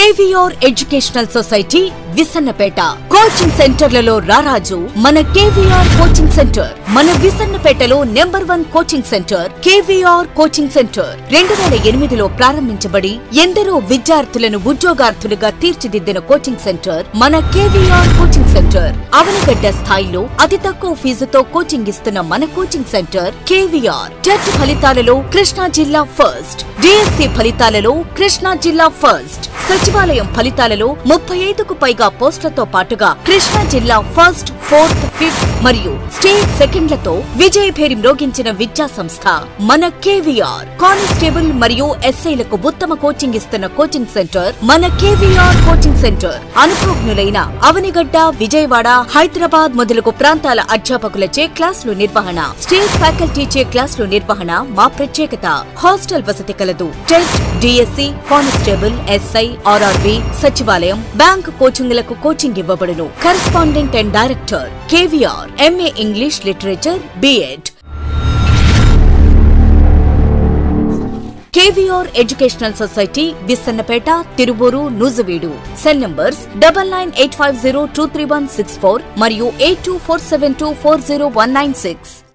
KVR educational society Visannapeta coaching సెంటర్లలో రారాజు మన కేవీఆర్ కోచింగ్ సెంటర్ మన విసన్నపేటలో number one coaching centre KVR coaching centre రెండు వేల ఎనిమిదిలో ప్రారంభించబడి ఎందరో విద్యార్థులను ఉద్యోగార్థులుగా తీర్చిదిద్దిన కోచింగ్ సెంటర్ మన కేవీఆర్ కోచింగ్ సెంటర్ అవనగడ్డ స్థాయిలో అతి తక్కువ ఫీజుతో కోచింగ్ ఇస్తున్న మన కోచింగ్ సెంటర్ కేవీఆర్ టెట్ ఫలితాలలో కృష్ణా జిల్లా ఫస్ట్ డిఎస్సి ఫలితాలలో కృష్ణా జిల్లా ఫస్ట్ సచివాలయం ఫలితాలలో ముప్పై ఐదుకు పైగా పోస్టులతో పాటుగా కృష్ణా జిల్లా ఫస్ట్ ఫోర్త్ ఫిఫ్త్ మరియు స్టేట్ సెకండ్లతో విజయభేరి మ్రోగించిన విద్యా సంస్థ మన కేవీఆర్ కానిస్టేబుల్ మరియు ఎస్ఐలకు ఉత్తమ కోచింగ్ ఇస్తున్న కోచింగ్ సెంటర్ మన కేవీఆర్ కోచింగ్ సెంటర్ అనుభవజ్ఞులైన అవనిగడ్డ విజయవాడ హైదరాబాద్ మొదలగు ప్రాంతాల అధ్యాపకులచే క్లాసులు నిర్వహణ స్టేట్ ఫ్యాకల్టీచే క్లాసులు నిర్వహణ మా ప్రత్యేకత హాస్టల్ వసతి కలదు TET DSC constable SI RRB సచివాలయం బ్యాంక్ కోచింగ్లకు కోచింగ్ ఇవ్వబడును correspondent and director KVR MA English literature BEd KVR educational society Vissannapeta Tiruvuru Nuzvid cell numbers double nine eight five zero two three one six four మరియు eight two four seven two four zero one nine six